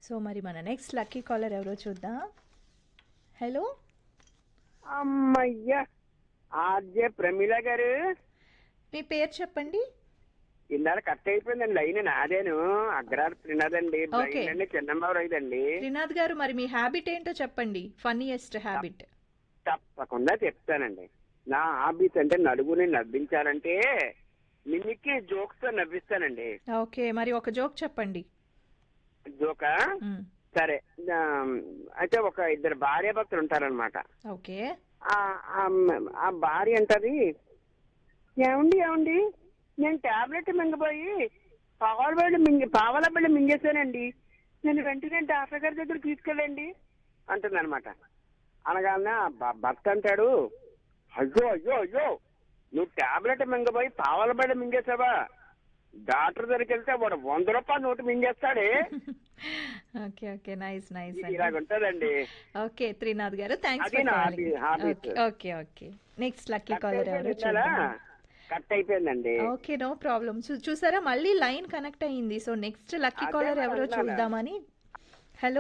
So మరి మన next lucky caller ఎవరో చూద్దాం హలో అమ్మయ్యా ఆర్జే ప్రమీల గారు మీ పేరు చెప్పండి ఇందాక కట్ అయిపోయిందండి లైన్ నాదేను అగ్రార్ త్రినాథండి Okay. లైన్ అండి చిన్నబాబు రైదండి త్రినాథ్ గారు మరి మీ హ్యాబిట్ ఏంటో చెప్పండి ఫన్నీయెస్ట్ హ్యాబిట్ తప్పకుండా చెప్తానండి నా హాబీస్ అంటే నలుగురిని నవ్వించాలంటే మిమిక్కి జోక్స్ తో నవ్విస్తానండి ఓకే మరి ఒక జోక్ చెప్పండి జోక మ్, సరే ఆ, అయితే ఒక ఇద్దరు భార్య భక్తులు ఉంటారనమాట ఓకే ఆ భార్య అంటది ఏమండి ఏమండి నేను టాబ్లెట్ మింగిపోయి పావాల బిళ్ళ మింగి పావాల బిళ్ళ మింగేశానండి నేను వెంటనే డాక్టర్ గారి దగ్గర తీసుకెళ్ళండి అంటుంది అనమాట అనగానే ఆ భ- భర్త అంటాడు అయ్యో అయ్యో అయ్యో నువ్వు టాబ్లెట్ మింగపోయి పావాల బిళ్ళ మింగేసావా డాక్టర్ దగ్గరికి వెళ్తే వాడు వంద రూపాయలు నోటు మింగేస్తాడే ఓకే ఓకే నైస్ నైస్ ఇది ఇలాగ ఉంటదండి ఓకే త్రినాథ్ గారు థ్యాంక్స్ అది ఫర్ నా calling hobby- hobbies. Okay okay okay next lucky cut caller ఎవరో అయిపోయింది కదా? చూద్దాం కట్ అయిపోయిందండి ఓకే నో ప్రాబ్లం చూసారా మళ్ళీ లైన్ కనెక్ట్ అయ్యింది సో నెక్స్ట్ లక్కీ అదే కాలర్ మరి ఎవరో అన్నాను. చూద్దామని hello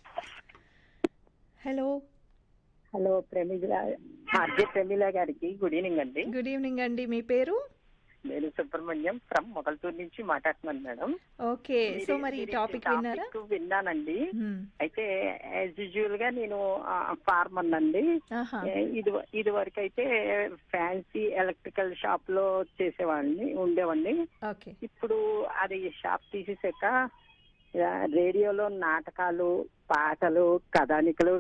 hello hello Pramila R J Pramila గారికి గుడ్ ఈవినింగ్ అండి గుడ్ ఈవినింగ్ అండి మీ పేరు నేను సుబ్రహ్మణ్యం ఫ్రమ్ మొగల్తూరు నుంచి మాట్లాడుతున్నాను మేడం ఓకే సో మీరు- మరి ఈ మీరు టాపిక్ ఇచ్చిన విన్నారా topic విన్నానండి హ్మ్. అయితే యాజ్ యూజువల్ గా నేను ఫార్మర్ అండి ఆహా ఏ, ఇది ఇది వరకు అయితే ఫ్యాన్సీ ఎలక్ట్రికల్ షాప్ లో చేసేవాడిని ఉండేవాడిని ఓకే ఇప్పుడు అది షాప్ తీసేసాక ఆ, రేడియోలో నాటకాలు పాటలు కథానికలు